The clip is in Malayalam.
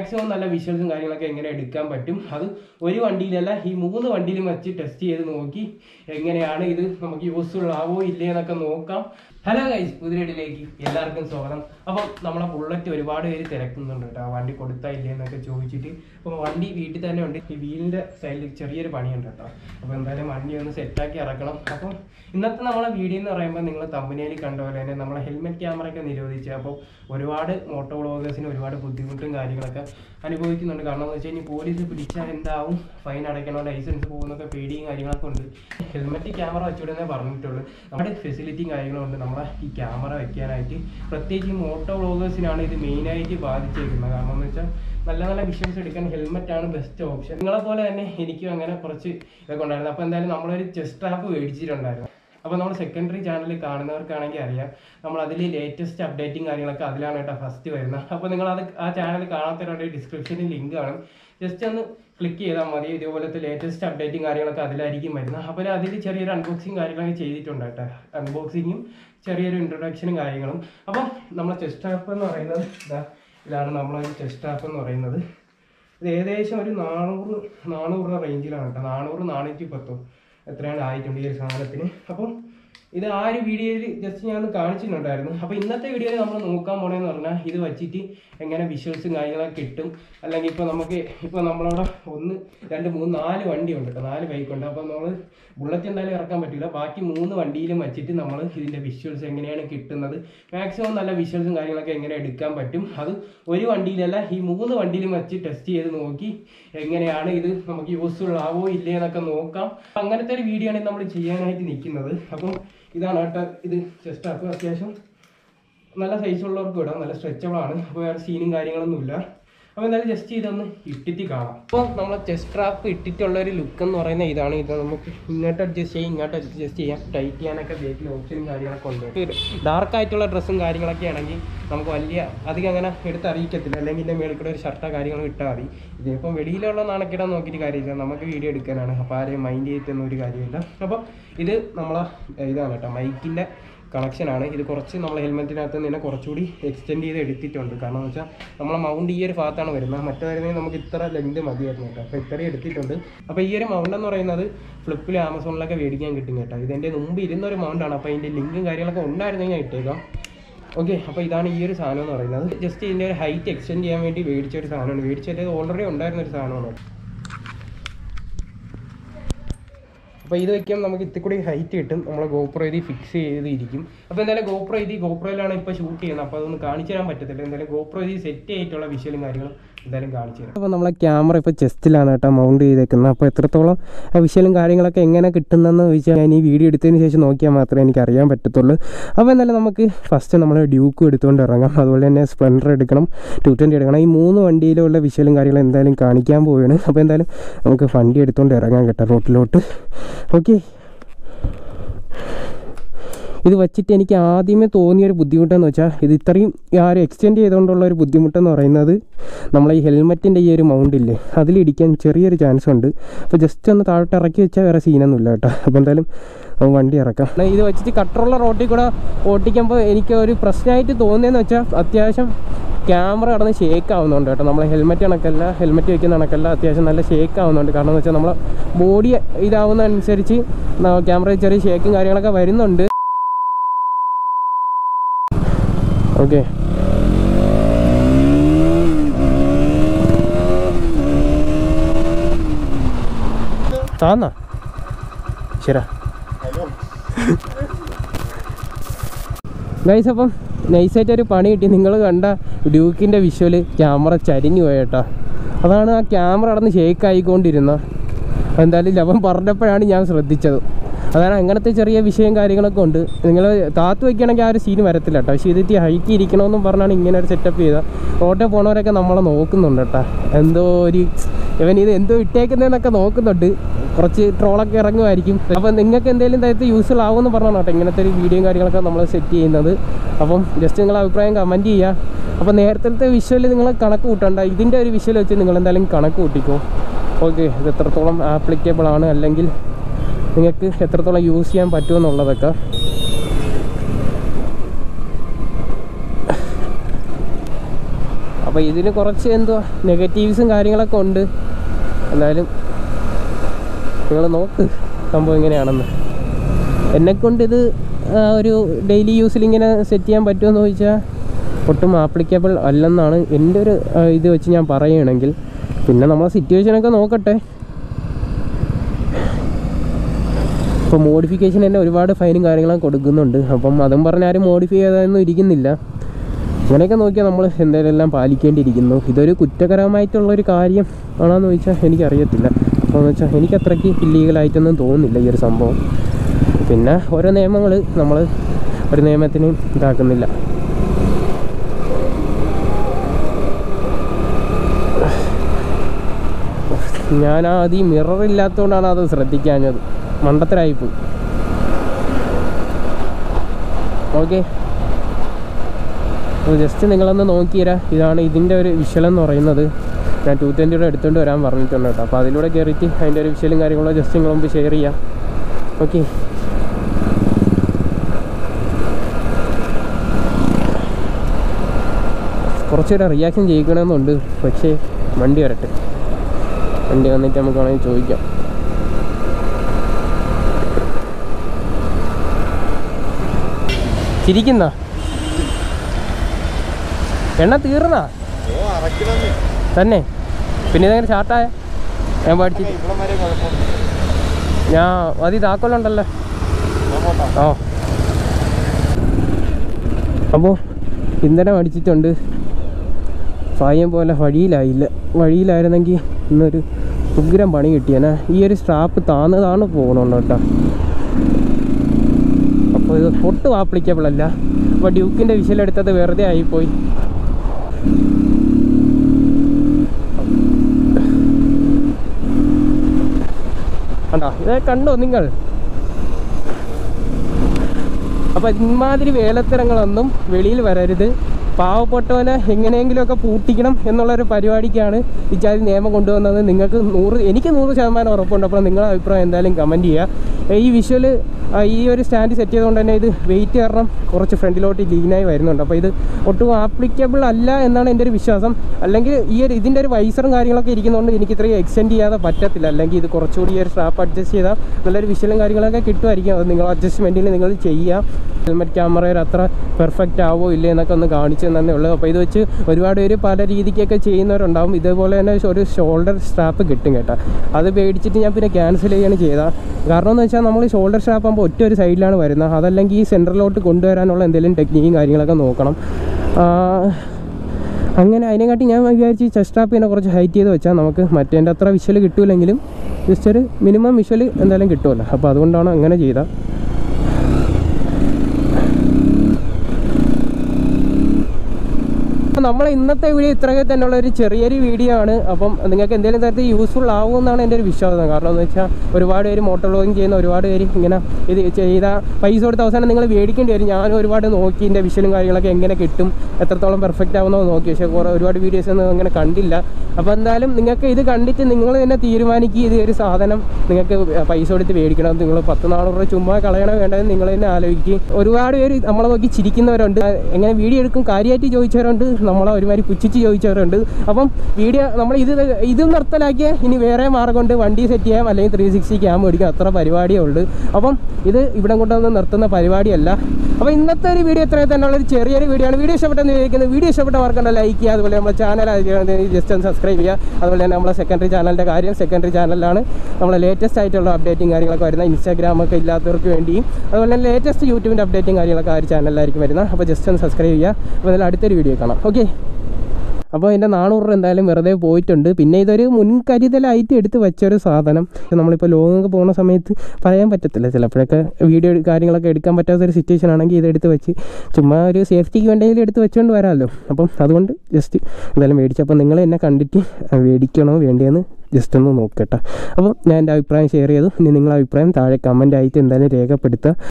മാക്സിമം നല്ല വിഷ്വൽസും കാര്യങ്ങളൊക്കെ എങ്ങനെ എടുക്കാൻ പറ്റും അത് ഒരു വണ്ടിയിലല്ല ഈ മൂന്ന് വണ്ടിയിലും വെച്ച് ടെസ്റ്റ് ചെയ്ത് നോക്കി എങ്ങനെയാണ് ഇത് നമുക്ക് യൂസ്ഫുൾ ആവോ ഇല്ലേ എന്നൊക്കെ നോക്കാം ഹലോ ഗൈസ് പുതിയടിലേക്ക് എല്ലാവർക്കും സ്വാഗതം അപ്പം നമ്മളെ ബുള്ളറ്റ് ഒരുപാട് പേര് തിരക്കുന്നുണ്ട് കേട്ടോ ആ വണ്ടി കൊടുത്താ ഇല്ലേ എന്നൊക്കെ ചോദിച്ചിട്ട് അപ്പം വണ്ടി വീട്ടിൽ തന്നെ ഉണ്ട് ഈ വീലിന്റെ സൈഡിൽ ചെറിയൊരു പണിയുണ്ട് കേട്ടോ അപ്പോൾ എന്തായാലും വണ്ടി ഒന്ന് സെറ്റാക്കി ഇറക്കണം അപ്പം ഇന്നത്തെ നമ്മളെ വീഡിയോ എന്ന് പറയുമ്പോൾ നിങ്ങൾ തമ്പനയിൽ കണ്ട പോലെ തന്നെ നമ്മളെ ഹെൽമെറ്റ് ക്യാമറ ഒക്കെ നിരോധിച്ചു അപ്പോൾ ഒരുപാട് മോട്ടോ വ്ളോഗേഴ്സിന് ഒരുപാട് ബുദ്ധിമുട്ടും കാര്യങ്ങളൊക്കെ അനുഭവിക്കുന്നുണ്ട് കാരണം എന്ന് വെച്ചാൽ ഇനി പോലീസ് പിടിച്ചാൽ എന്താവും ഫൈൻ അടയ്ക്കണോ ലൈസൻസ് പോകുന്നൊക്കെ പേടിയും കാര്യങ്ങളൊക്കെ ഉണ്ട് ഹെൽമെറ്റ് ക്യാമറ വെച്ചുവിടുന്നേ പറഞ്ഞിട്ടുള്ളൂ നമ്മുടെ ഫെസിലിറ്റിയും കാര്യങ്ങളും ഉണ്ട് നമ്മളെ ഈ ക്യാമറ വെക്കാനായിട്ട് പ്രത്യേകിച്ച് ഈ മോട്ടോ വ്ളോഗേഴ്സിനാണ് ഇത് മെയിനായിട്ട് ബാധിച്ചേക്കുന്നത് കാരണം എന്ന് വെച്ചാൽ നല്ല നല്ല വിഷ്വൽസ് എടുക്കാൻ ഹെൽമെറ്റ് ആണ് ബെസ്റ്റ് ഓപ്ഷൻ നിങ്ങളെ പോലെ തന്നെ എനിക്കും അങ്ങനെ കുറച്ച് ഇതൊക്കെ ഉണ്ടായിരുന്നു അപ്പോൾ എന്തായാലും നമ്മളൊരു ചെസ്റ്റ് സ്ട്രാപ്പ് മേടിച്ചിട്ടുണ്ടായിരുന്നു അപ്പോൾ നമ്മൾ സെക്കൻഡറി ചാനൽ കാണുന്നവർക്കാണെങ്കിൽ അറിയാം നമ്മൾ അതിൽ ലേറ്റസ്റ്റ് അപ്ഡേറ്റിംഗ് കാര്യങ്ങളൊക്കെ അതിലാണ് കേട്ടോ ഫസ്റ്റ് വരുന്നത് അപ്പോൾ നിങ്ങൾ അത് ആ ചാനൽ കാണാത്തവരുടെ ഡിസ്ക്രിപ്ഷനിൽ ലിങ്ക് കാണും ജസ്റ്റ് ഒന്ന് ക്ലിക്ക് ചെയ്താൽ മതി ഇതുപോലത്തെ ലേറ്റസ്റ്റ് അപ്ഡേറ്റിംഗ് കാര്യങ്ങളൊക്കെ അതിലായിരിക്കും വരുന്നത് അപ്പോൾ അതിൽ ചെറിയൊരു അൺബോക്സിങ് കാര്യങ്ങളൊക്കെ ചെയ്തിട്ടുണ്ട് കേട്ടോ അൺബോക്സിങ്ങും ചെറിയൊരു ഇൻട്രൊഡക്ഷനും കാര്യങ്ങളും അപ്പം നമ്മളെ ചെസ്റ്റ് ആപ്പ് എന്ന് പറയുന്നത് ഇതാ ഇതാണ് നമ്മളെ ചെസ്റ്റ് ആപ്പ് എന്ന് പറയുന്നത് ഇത് ഏകദേശം ഒരു നാനൂറ് നാനൂറ് രൂപ റേഞ്ചിലാണ് കേട്ടോ നാനൂറ് നാനൂറ്റി പത്തോ എത്രയാണ് ആയിട്ടുണ്ട് ഈ ഒരു സാധനത്തിന് അപ്പം ഇത് ആ ഒരു വീഡിയോയിൽ ജസ്റ്റ് ഞാൻ ഒന്ന് കാണിച്ചിട്ടുണ്ടായിരുന്നു അപ്പോൾ ഇന്നത്തെ വീഡിയോയിൽ നമ്മൾ നോക്കാൻ പോണേന്ന് പറഞ്ഞാൽ ഇത് വെച്ചിട്ട് എങ്ങനെ വിഷ്വൽസും കാര്യങ്ങളൊക്കെ കിട്ടും അല്ലെങ്കിൽ ഇപ്പോൾ നമുക്ക് ഇപ്പോൾ നമ്മളവിടെ ഒന്ന് രണ്ട് മൂന്ന് നാല് വണ്ടി ഉണ്ട് കേട്ടോ നാല് ബൈക്ക് ഉണ്ട് അപ്പോൾ നമ്മൾ ബുള്ളറ്റ് എന്തായാലും ഇറക്കാൻ പറ്റില്ല ബാക്കി മൂന്ന് വണ്ടിയിലും വെച്ചിട്ട് നമ്മൾ ഇതിൻ്റെ വിഷ്വൽസ് എങ്ങനെയാണ് കിട്ടുന്നത് മാക്സിമം നല്ല വിഷ്വൽസും കാര്യങ്ങളൊക്കെ എങ്ങനെ എടുക്കാൻ പറ്റും അത് ഒരു വണ്ടിയിലല്ല ഈ മൂന്ന് വണ്ടിയിലും വെച്ച് ടെസ്റ്റ് ചെയ്ത് നോക്കി എങ്ങനെയാണ് ഇത് നമുക്ക് യൂസ്ഫുൾ ആവോ ഇല്ലേ എന്നൊക്കെ നോക്കാം അങ്ങനത്തെ ഒരു വീഡിയോ ആണ് നമ്മൾ ചെയ്യാനായിട്ട് നിൽക്കുന്നത് അപ്പം ഇതാണ് കേട്ടോ ഇത് ചെസ്റ്റ് ആപ്പ് അത്യാവശ്യം നല്ല സൈസ് ഉള്ളവർക്ക് ഇടാം നല്ല സ്ട്രെച്ചബിൾ ആണ് അപ്പോൾ വേറെ സീനും കാര്യങ്ങളൊന്നുമില്ല അപ്പോൾ എന്തായാലും ജസ്റ്റ് ഇതൊന്ന് ഇട്ടിട്ട് കാണാം അപ്പോൾ നമ്മൾ ചെസ്റ്റ് ട്രാപ്പ് ഇട്ടിട്ടുള്ള ഒരു ലുക്ക് എന്ന് പറയുന്നത് ഇതാണ് ഇത് നമുക്ക് ഇങ്ങോട്ട് അഡ്ജസ്റ്റ് ചെയ്യാം ഇങ്ങോട്ട് അഡ്ജസ്റ്റ് ചെയ്യാം ടൈറ്റ് ചെയ്യാനൊക്കെ ബേക്കിൽ ഓപ്ഷനും കാര്യങ്ങളൊക്കെ ഉണ്ട് ഡാർക്ക് ആയിട്ടുള്ള ഡ്രസ്സും കാര്യങ്ങളൊക്കെ ആണെങ്കിൽ നമുക്ക് വലിയ അധികം അങ്ങനെ എടുത്തറിയിക്കത്തില്ല അല്ലെങ്കിൽ ഇതിൻ്റെ മേളിൽ കൂടെ ഒരു ഷർട്ടോ കാര്യങ്ങളോ ഇട്ടാൽ മതി ഇതിപ്പം വെളിയിലുള്ള നാണക്കിടാൻ നോക്കിയിട്ട് കാര്യമില്ല നമുക്ക് വീഡിയോ എടുക്കാനാണ് അപ്പോൾ ആരെയും മൈൻഡ് ചെയ്തിട്ടൊന്നും ഒരു കാര്യമില്ല അപ്പോൾ ഇത് നമ്മളെ ഇതാണ് കേട്ടോ മൈക്കിൻ്റെ കണക്ഷനാണ് ഇത് കുറച്ച് നമ്മൾ ഹെൽമെറ്റിനകത്ത് നിന്ന് കുറച്ചുകൂടി എക്സ്റ്റെൻഡ് ചെയ്ത് എടുത്തിട്ടുണ്ട് കാരണം എന്ന് വെച്ചാൽ നമ്മളെ മൗണ്ട് ഈ ഒരു ഭാഗത്താണ് വരുന്നത് മറ്റേ വരുന്നത് നമുക്ക് ഇത്ര ലെങ്ത് മതിയായിരുന്നു കേട്ടോ അപ്പോൾ ഇത്രയും എടുത്തിട്ടുണ്ട് അപ്പോൾ ഈ ഒരു മൗണ്ട് എന്ന് പറയുന്നത് ഫ്ലിപ്പിൽ ആമസോണിലൊക്കെ മേടിക്കാൻ കിട്ടും കേട്ടോ ഇതിൻ്റെ മുമ്പ് ഇരുന്നൊരു മൗണ്ടാണ് അപ്പോൾ ഇതിൻ്റെ ലിങ്കും കാര്യങ്ങളൊക്കെ ഉണ്ടായിരുന്നെങ്കിൽ ഞാൻ ഇട്ടേക്കാം ഓക്കെ അപ്പോൾ ഇതാണ് ഈ ഒരു സാധനം എന്ന് പറയുന്നത് ജസ്റ്റ് ഇതിൻ്റെ ഒരു ഹൈറ്റ് എക്സ്റ്റെൻഡ് ചെയ്യാൻ വേണ്ടി മേടിച്ച ഒരു സാധനമാണ് മേടിച്ചത് ഓൾറെഡി ഉണ്ടായിരുന്ന ഒരു സാധനമാണ് അപ്പോൾ ഇത് വെക്കുമ്പോൾ നമുക്ക് ഇത്തിരി കൂടി ഹൈറ്റ് കിട്ടും നമ്മൾ ഗോപ്രോ ഇത് ഫിക്സ് ചെയ്തിരിക്കും അപ്പോൾ എന്തായാലും ഗോപ്രോ ഇത് ഗോപ്രോയിലാണ് ഇപ്പോൾ ഷൂട്ട് ചെയ്യുന്നത് അപ്പോൾ അതൊന്നും കാണിച്ചു തരാൻ പറ്റത്തില്ല എന്തായാലും ഗോപ്രോ ഇത് സെറ്റ് ആയിട്ടുള്ള വിഷ്വലും കാര്യങ്ങളും എന്തായാലും കാണിച്ചു തരാം അപ്പോൾ നമ്മളെ ക്യാമറ ഇപ്പോൾ ചെസ്റ്റിലാണ് കേട്ടോ മൗണ്ട് ചെയ്തേക്കുന്നത് അപ്പോൾ എത്രത്തോളം വിഷ്വലും കാര്യങ്ങളൊക്കെ എങ്ങനെ കിട്ടുന്നതെന്ന് ചോദിച്ചാൽ ഞാൻ ഈ വീഡിയോ എടുത്തതിന് ശേഷം നോക്കിയാൽ മാത്രമേ എനിക്ക് അറിയാൻ പറ്റത്തുള്ളൂ അപ്പോൾ എന്തായാലും നമുക്ക് ഫസ്റ്റ് നമ്മൾ ഡ്യൂക്കും എടുത്തുകൊണ്ട് ഇറങ്ങാം അതുപോലെ തന്നെ സ്പ്ലെൻഡർ എടുക്കണം ടു ട്വൻറ്റി എടുക്കണം ഈ മൂന്ന് വണ്ടിയിലുള്ള വിഷ്വലും കാര്യങ്ങളും എന്തായാലും കാണിക്കാൻ പോവുകയാണ് അപ്പോൾ എന്തായാലും നമുക്ക് വണ്ടി എടുത്തുകൊണ്ട് ഇറങ്ങാം കേട്ടോ റോട്ടിലോട്ട് ഓക്കെ ഇത് വെച്ചിട്ട് എനിക്ക് ആദ്യമേ തോന്നിയൊരു ബുദ്ധിമുട്ടെന്ന് വെച്ചാൽ ഇത് ഇത്രയും ആ ഒരു എക്സ്റ്റെൻഡ് ചെയ്തുകൊണ്ടുള്ള ഒരു ബുദ്ധിമുട്ടെന്ന് പറയുന്നത് നമ്മളെ ഈ ഹെൽമെറ്റിൻ്റെ ഈ ഒരു മൗണ്ടില്ലേ അതിലിടിക്കാൻ ചെറിയൊരു ചാൻസ് ഉണ്ട് അപ്പോൾ ജസ്റ്റ് ഒന്ന് താഴോട്ട് ഇറക്കി വെച്ചാൽ വേറെ സീനൊന്നുമില്ല കേട്ടോ അപ്പോൾ എന്തായാലും നമുക്ക് വണ്ടി ഇറക്കാം എന്നാൽ ഇത് വെച്ചിട്ട് കട്ടറുള്ള റോട്ടിൽ കൂടെ ഓട്ടിക്കുമ്പോൾ എനിക്ക് ഒരു പ്രശ്നമായിട്ട് തോന്നിയെന്ന് വെച്ചാൽ അത്യാവശ്യം ക്യാമറ കടന്ന് ഷേക്ക് ആവുന്നുണ്ട് കേട്ടോ നമ്മളെ ഹെൽമെറ്റ് കണക്കല്ല ഹെൽമെറ്റ് വെക്കുന്ന കണക്കല്ല അത്യാവശ്യം നല്ല ഷേക്ക് ആവുന്നുണ്ട് കാരണം എന്ന് വെച്ചാൽ നമ്മളെ ബോഡി ഇതാവുന്ന അനുസരിച്ച് ക്യാമറ ചെറിയ ഷേക്കും കാര്യങ്ങളൊക്കെ വരുന്നുണ്ട് ഓക്കെ താന്നാ ശരാ ഗൈസ് അപ്പം നൈസായിട്ട് ഒരു പണി കിട്ടി നിങ്ങൾ കണ്ട ഡ്യൂക്കിൻ്റെ വിഷ്വല് ക്യാമറ ചരിഞ്ഞു പോയേട്ടാ അതാണ് ആ ക്യാമറ കടന്ന് ഷേക്ക് ആയിക്കൊണ്ടിരുന്ന എന്തായാലും ലവൻ പറഞ്ഞപ്പോഴാണ് ഞാൻ ശ്രദ്ധിച്ചത് അതാണ് അങ്ങനത്തെ ചെറിയ വിഷയം കാര്യങ്ങളൊക്കെ ഉണ്ട് നിങ്ങൾ താത്ത് വയ്ക്കുകയാണെങ്കിൽ ആ ഒരു സീൻ വരത്തില്ല കേട്ടോ പക്ഷേ ഇതിട്ട് ഹൈക്ക് ഇരിക്കണമെന്നും പറഞ്ഞാണ് ഇങ്ങനെ ഒരു സെറ്റപ്പ് ചെയ്തത് ഓട്ടോ പോണവരൊക്കെ നമ്മളെ നോക്കുന്നുണ്ട് കേട്ടോ എന്തോ ഒരു ഇവൻ ഇത് എന്തോ ഇട്ടേക്കുന്നതെന്നൊക്കെ നോക്കുന്നുണ്ട് കുറച്ച് ട്രോളൊക്കെ ഇറങ്ങുമായിരിക്കും അപ്പം നിങ്ങൾക്ക് എന്തെങ്കിലും തരത്തിൽ യൂസ്ഫുൾ ആവുമെന്ന് പറഞ്ഞാണ് കേട്ടോ ഇങ്ങനത്തെ ഒരു വീഡിയോയും കാര്യങ്ങളൊക്കെ നമ്മൾ സെറ്റ് ചെയ്യുന്നത് അപ്പം ജസ്റ്റ് നിങ്ങളുടെ അഭിപ്രായം കമൻറ്റ് ചെയ്യുക അപ്പോൾ നേരത്തെ വിഷ്വൽ നിങ്ങൾ കണക്ക് കൂട്ടണ്ട ഇതിൻ്റെ ഒരു വിഷ്വൽ വെച്ച് നിങ്ങൾ എന്തായാലും കണക്ക് കൂട്ടിക്കോ ഓക്കെ ഇത് എത്രത്തോളം ആപ്ലിക്കബിൾ ആണ് അല്ലെങ്കിൽ നിങ്ങൾക്ക് എത്രത്തോളം യൂസ് ചെയ്യാൻ പറ്റുമെന്നുള്ളതൊക്കെ അപ്പോൾ അപ്പോൾ ഇതിന് കുറച്ച് എന്തുവാ നെഗറ്റീവ്സും കാര്യങ്ങളൊക്കെ ഉണ്ട് എന്നാലും നിങ്ങൾ നോക്ക് സംഭവം എങ്ങനെയാണെന്ന് എന്നെക്കൊണ്ട് ഇത് ആ, ഒരു ഡെയിലി യൂസിൽ ഇങ്ങനെ സെറ്റ് ചെയ്യാൻ പറ്റുമെന്ന് ചോദിച്ചാൽ ഒട്ടും ആപ്ലിക്കബിൾ അല്ലെന്നാണ് എൻ്റെ ഒരു ആ, ഇത് വെച്ച് ഞാൻ പറയുകയാണെങ്കിൽ പിന്നെ നമ്മളെ സിറ്റുവേഷനൊക്കെ നോക്കട്ടെ ഇപ്പോൾ മോഡിഫിക്കേഷൻ തന്നെ ഒരുപാട് ഫൈനും കാര്യങ്ങളും കൊടുക്കുന്നുണ്ട് അപ്പം അതും പറഞ്ഞ് ആരും മോഡിഫൈ ചെയ്തൊന്നും ഇരിക്കുന്നില്ല അങ്ങനെയൊക്കെ നോക്കിയാൽ നമ്മൾ എന്തായാലും എല്ലാം പാലിക്കേണ്ടിയിരിക്കുന്നു ഇതൊരു കുറ്റകരമായിട്ടുള്ളൊരു കാര്യം ആണോന്ന് ചോദിച്ചാൽ എനിക്കറിയത്തില്ല അപ്പോൾ എന്ന് വെച്ചാൽ എനിക്ക് അത്രയ്ക്ക് ഇല്ലീഗലായിട്ടൊന്നും തോന്നുന്നില്ല ഈ ഒരു സംഭവം പിന്നെ ഓരോ നിയമങ്ങൾ നമ്മൾ ഒരു നിയമത്തിനും ഇതാക്കുന്നില്ല ഞാൻ അത് ഈ മിറർ ഇല്ലാത്തതുകൊണ്ടാണ് അത് ശ്രദ്ധിക്കാഞ്ഞത് മണ്ടത്തരായിപ്പോയി ഓക്കെ അപ്പോൾ ജസ്റ്റ് നിങ്ങളൊന്ന് നോക്കിയരാ ഇതാണ് ഇതിൻ്റെ ഒരു വിഷ്വൽ എന്ന് പറയുന്നത് ഞാൻ ടു ട്വൻറ്റിയുടെ എടുത്തുകൊണ്ട് വരാൻ പറഞ്ഞിട്ടുണ്ട് കേട്ടോ അപ്പോൾ അതിലൂടെ കയറിയിട്ട് അതിൻ്റെ ഒരു വിഷ്വലും കാര്യങ്ങളും ജസ്റ്റ് നിങ്ങൾ മുമ്പ് ഷെയർ ചെയ്യാം ഓക്കെ കുറച്ചുകൂടെ റിയാക്ഷൻ ചെയ്യിക്കണമെന്നുണ്ട് പക്ഷേ വണ്ടി വരട്ടെ വണ്ടി വന്നിട്ട് നമുക്ക് വേണമെങ്കിൽ ചോദിക്കാം ചിരിക്കുന്ന എണ്ണ തീർന്നാ ഓ അറക്കണമെന്ന് തന്നെ പിന്നെ ഇതെങ്ങനെ സ്റ്റാർട്ടായ ഞാൻ പഠിച്ചിട്ട് ഇവിടെ വരെ കുഴപ്പമൊന്നും ഞാൻ മതി താക്കോലുണ്ടല്ലോ ഞാൻ പോട്ടാ ആ അപ്പോൾ ഇന്ധനം അടിച്ചിട്ടുണ്ട് സായം പോലെ വഴിയിലായില്ല വഴിയിലായിരുന്നെങ്കിൽ ഇന്നൊരു ഉഗ്രം പണി കിട്ടിയേനെ ഈ ഒരു സ്ട്രാപ്പ് താന്നതാണ് പോകണുണ്ട് കേട്ടോ അപ്പോൾ ഇത് ഒട്ടും ആപ്ലിക്കബിൾ അല്ല അപ്പോൾ ഡ്യൂക്കിൻ്റെ വിഷയിലെടുത്തത് വെറുതെ ആയിപ്പോയി കണ്ടോ ഇത് കണ്ടോ നിങ്ങൾ അപ്പോൾ ഇമാതിരി വേലത്തരങ്ങളൊന്നും വെളിയിൽ വരരുത് പാവപ്പെട്ടവനെ എങ്ങനെയെങ്കിലുമൊക്കെ പൂട്ടിക്കണം എന്നുള്ളൊരു പരിപാടിക്കാണ് ഇച്ചാതി നിയമം കൊണ്ടുവന്നത് നിങ്ങൾക്ക് നൂറ് എനിക്ക് നൂറ് ശതമാനം ഉറപ്പുണ്ട് അപ്പോൾ നിങ്ങളുടെ അഭിപ്രായം എന്തായാലും കമൻറ്റ് ചെയ്യുക ഈ വിഷ്വൽ ഈ ഒരു സ്റ്റാൻഡ് സെറ്റ് ചെയ്തുകൊണ്ട് തന്നെ ഇത് വെയിറ്റ് കാരണം കുറച്ച് ഫ്രണ്ടിലോട്ട് ലീനായി വരുന്നുണ്ട് അപ്പോൾ ഇത് ഒട്ടും ആപ്ലിക്കബിൾ അല്ല എന്നാണ് എൻ്റെ ഒരു വിശ്വാസം അല്ലെങ്കിൽ ഈ ഒരു ഇതിൻ്റെ ഒരു വൈസറും കാര്യങ്ങളൊക്കെ ഇരിക്കുന്നതുകൊണ്ട് എനിക്ക് ഇത്രയും എക്സ്റ്റെൻഡ് ചെയ്യാതെ പറ്റത്തില്ല അല്ലെങ്കിൽ ഇത് കുറച്ചുകൂടി ഈ ഒരു സ്ട്രാപ്പ് അഡ്ജസ്റ്റ് ചെയ്താൽ നല്ലൊരു വിഷ്വലും കാര്യങ്ങളൊക്കെ കിട്ടുമായിരിക്കും അത് നിങ്ങൾ അഡ്ജസ്റ്റ്മെൻറ്റിൽ നിങ്ങൾ ചെയ്യുക ഹെൽമെറ്റ് ക്യാമറയിൽ അത്ര പെർഫെക്റ്റ് ആവോ ഇല്ലേ എന്നൊക്കെ ഒന്ന് കാണിച്ചു തന്നേ ഉള്ളൂ അപ്പോൾ ഇത് വെച്ച് ഒരുപാട് പേര് പല രീതിക്കൊക്കെ ചെയ്യുന്നവരുണ്ടാവും ഇതേപോലെ തന്നെ ഒരു ഷോൾഡർ സ്ട്രാപ്പ് കിട്ടും കേട്ടോ അത് പേടിച്ചിട്ട് ഞാൻ പിന്നെ ക്യാൻസൽ ചെയ്യാണ് ചെയ്തത് കാരണം എന്ന് വെച്ചാൽ നമ്മൾ ഷോൾഡർ സ്ട്രാപ്പ് ആകുമ്പോൾ ഒറ്റ ഒരു സൈഡിലാണ് വരുന്നത് അതല്ലെങ്കിൽ ഈ സെൻറ്ററിലോട്ട് കൊണ്ടുവരാനുള്ള എന്തെങ്കിലും ടെക്നിക്കും കാര്യങ്ങളൊക്കെ നോക്കണം ആ, അങ്ങനെ അതിനെക്കാട്ടി ഞാൻ വിചാരിച്ച് ചെസ്റ്റ് സ്ട്രാപ്പ് തന്നെ കുറച്ച് ഹൈറ്റ് ചെയ്ത് വെച്ചാൽ നമുക്ക് മറ്റേൻ്റെ അത്ര വിഷ്വൽ കിട്ടൂലെങ്കിലും ജസ്റ്റ് ഒരു മിനിമം വിഷ്വൽ എന്തായാലും കിട്ടുമല്ലോ അപ്പോൾ അതുകൊണ്ടാണ് അങ്ങനെ ചെയ്തത് അപ്പം നമ്മൾ ഇന്നത്തെ വീഡിയോ ഇത്രയൊക്കെ തന്നെയുള്ള ഒരു ചെറിയൊരു വീഡിയോ ആണ് അപ്പം നിങ്ങൾക്ക് എന്തെങ്കിലും തരത്തിൽ യൂസ്ഫുൾ ആവുമെന്നാണ് എൻ്റെ ഒരു വിശ്വാസം കാരണം എന്ന് വെച്ചാൽ ഒരുപാട് പേര് മോട്ടോർ വ്ളോഗിങ് ചെയ്യുന്ന ഒരുപാട് പേര് ഇങ്ങനെ ഇത് ചെയ്ത പൈസ കൊടുത്ത അവസാനം നിങ്ങൾ മേടിക്കേണ്ടി വരും ഞാൻ ഒരുപാട് നോക്കി ഇതിൻ്റെ വിഷ്വലും കാര്യങ്ങളൊക്കെ എങ്ങനെ കിട്ടും എത്രത്തോളം പെർഫെക്റ്റ് ആവുന്നോ നോക്കി പക്ഷേ കുറേ ഒരുപാട് വീഡിയോസ് ഒന്നും അങ്ങനെ കണ്ടില്ല അപ്പോൾ എന്തായാലും നിങ്ങൾക്ക് ഇത് കണ്ടിട്ട് നിങ്ങൾ തന്നെ തീരുമാനിക്കുക ഇത് ഒരു സാധനം നിങ്ങൾക്ക് പൈസ കൊടുത്ത് മേടിക്കണം നിങ്ങൾ പത്ത് നാനൂറ് രൂപ ചുമ്മാ കളയണോ വേണ്ടതെന്ന് നിങ്ങൾ തന്നെ ആലോചിക്കുക ഒരുപാട് പേര് നമ്മളെ നോക്കി ചിരിക്കുന്നവരുണ്ട് എങ്ങനെ വീഡിയോ എടുക്കും കാര്യമായിട്ട് ചോദിച്ചവരുണ്ട് നമ്മളെ ഒരുമാതിരി പുച്ഛിച്ച് ചോദിച്ചവരുണ്ട് അപ്പം വീഡിയോ നമ്മൾ ഇത് ഇത് നിർത്തലാക്കിയ ഇനി വേറെ മാർഗമുണ്ട് വണ്ടി സെറ്റ് ചെയ്യാം അല്ലെങ്കിൽ ത്രീ സിക്സ്റ്റി ക്യാം മേടിക്കാം അത്ര പരിപാടിയേ ഉള്ളൂ അപ്പം ഇത് ഇവിടെ കൊണ്ടുവന്ന് നിർത്തുന്ന പരിപാടിയല്ല അപ്പോൾ ഇന്നത്തെ ഒരു വീഡിയോ ഇത്രയും തന്നെയുള്ള ഒരു ചെറിയൊരു വീഡിയോ ആണ് വീഡിയോ ഇഷ്ടപ്പെട്ടെന്ന് വിചാരിക്കുന്നത് വീഡിയോ ഇഷ്ടപ്പെട്ട മറക്കണ്ട ലൈക്ക് ചെയ്യുക അതുപോലെ നമ്മുടെ ചാനൽ ജസ്റ്റ് ഒന്ന് സബ്സ്ക്രൈബ് ചെയ്യുക അതുപോലെ തന്നെ നമ്മളെ സെക്കൻഡറി ചാനലിൻ്റെ കാര്യം സെക്കൻഡറി ചാനലിലാണ് നമ്മളെ ലേറ്റസ്റ്റ് ആയിട്ടുള്ള അപ്ഡേറ്റും കാര്യങ്ങളൊക്കെ വരുന്നത് ഇൻസ്റ്റാഗ്രാമൊക്കെ ഇല്ലാത്തവർക്ക് വേണ്ടിയും അതുപോലെ തന്നെ ലേറ്റസ്റ്റ് യൂട്യൂബിൻ്റെ അപ്ഡേറ്റും കാര്യങ്ങളൊക്കെ ആ ഒരു ചാനലിലായിരിക്കും വരുന്നത് അപ്പോൾ ജസ്റ്റ് ഒന്ന് സബ്സ്ക്രൈബ് ചെയ്യുക അപ്പോൾ അതിൽ അടുത്തൊരു വീഡിയോ കാണാം ഓക്കെ അപ്പോൾ എൻ്റെ നാനൂറ് രൂപ എന്തായാലും വെറുതെ പോയിട്ടുണ്ട് പിന്നെ ഇതൊരു മുൻകരുതലായിട്ട് എടുത്ത് വെച്ചൊരു സാധനം ഇത് നമ്മളിപ്പോൾ ലോങ്ങൊക്കെ പോകുന്ന സമയത്ത് പറയാൻ പറ്റത്തില്ല ചിലപ്പോഴൊക്കെ വീഡിയോ കാര്യങ്ങളൊക്കെ എടുക്കാൻ പറ്റാത്തൊരു സിറ്റുവേഷൻ ആണെങ്കിൽ ഇത് എടുത്ത് വെച്ച് ചുമ്മാ ഒരു സേഫ്റ്റിക്ക് വേണ്ടെങ്കിലും എടുത്ത് വെച്ചുകൊണ്ട് വരാമല്ലോ അപ്പം അതുകൊണ്ട് ജസ്റ്റ് എന്തായാലും മേടിച്ചപ്പോൾ നിങ്ങൾ എന്നെ കണ്ടിട്ട് മേടിക്കണോ വേണ്ടിയെന്ന് ജസ്റ്റ് ഒന്ന് നോക്കട്ടെ അപ്പം ഞാൻ എൻ്റെ അഭിപ്രായം ഷെയർ ചെയ്തു ഇനി നിങ്ങളുടെ അഭിപ്രായം താഴെ കമൻ്റ് ആയിട്ട് എന്തായാലും രേഖപ്പെടുത്തുക